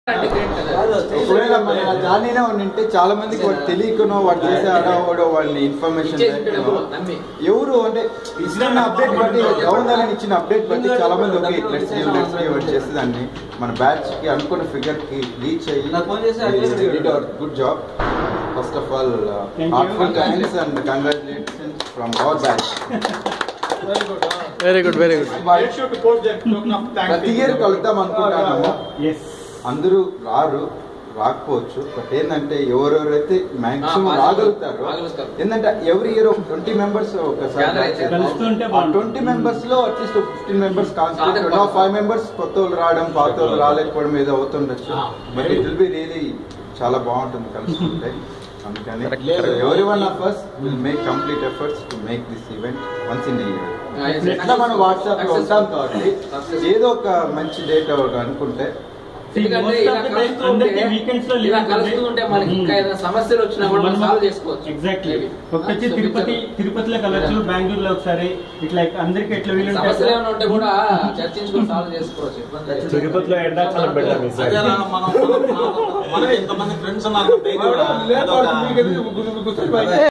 ఒకవేళ మన జానీనే ఉంటే చాలా మందికి వాడు తెలియకనో వాడు చేసే అడవడో వాళ్ళని ఇన్ఫర్మేషన్ ఎవరు అంటే ఇచ్చిన అప్డేట్ బట్టి గవర్నర్ ఇచ్చిన అప్డేట్ బట్టి చాలా మంది okay let's give let's give అని చేసి దాన్ని మన బ్యాచ్ కి అనుకున్న ఫిగర్ కి రీచ్ నాకు ఫోన్ చేసి అడిగేసి అయ్యి good job first of all Thank you. Heartful thanks and congratulations from our batch very good very good ప్రతి ఇయర్ కలుద్దాం అనుకుంటున్నాము ఎస్ అందరూ రారు రాకపోవచ్చు బట్ ఏంటంటే ఎవరెవరైతే మాక్సిమం ఆ, రాగలుగుతారో రాగలుగుతారు. ఏంటంటే ఎవ్రీ ఇయర్ ఒక ట్వంటీ మెంబర్స్ ఒకసారి Gather అయితే కలుస్తుంటే బాగుంటుంది. ట్వంటీ మెంబర్స్ లో అట్లీస్ట్ ఫిఫ్టీన్ మెంబర్స్ కాకపోతే కాన్స్టెంట్ ఫైవ్ మెంబర్స్ కొత్త వాళ్ళు రావడం పాత వాళ్ళు రాలేకపోవడం ఏదో అవుతుండొచ్చు ఆ. But it will be really చాలా బాగుంటుంది కలుసుకుంటే అందుకని ఎవరి one of us will make complete efforts to make this event once in year ఎట్లా మనం వాట్సాప్ లో ఉంటాం కాబట్టి ఏదో ఒక మంచి డేట్ అనుకుంటే ఎందుకంటే ఇలా కలుస్తుంటే ఇలా కలుస్తుంటే మనకి ఇంకా ఏదైనా సమస్యలు వచ్చినా కూడా మనం సాల్వ్ చేసుకోవచ్చు ఎగ్జాక్ట్లీ Maybe. వచ్చి So, తిరుపతి మీకు తిరుపతిలో కలవచ్చు బెంగళూరులో ఒకసారి ఇట్లా అందరికి ఎట్లా వీలుంటే సమస్యలు ఏమైనా ఉంటే కూడా చర్చించుకొని సాల్వ్ చేసుకోవచ్చు ఇబ్బంది లేదు. తిరుపతిలో ఎండాకాలం పెట్టాం ఈసారి అదేనా మనం మనం- మనం- మనకి ఇంతమంది ఫ్రెండ్స్ ఉన్నారు కాబట్టి కూడా ఏదో ఒక-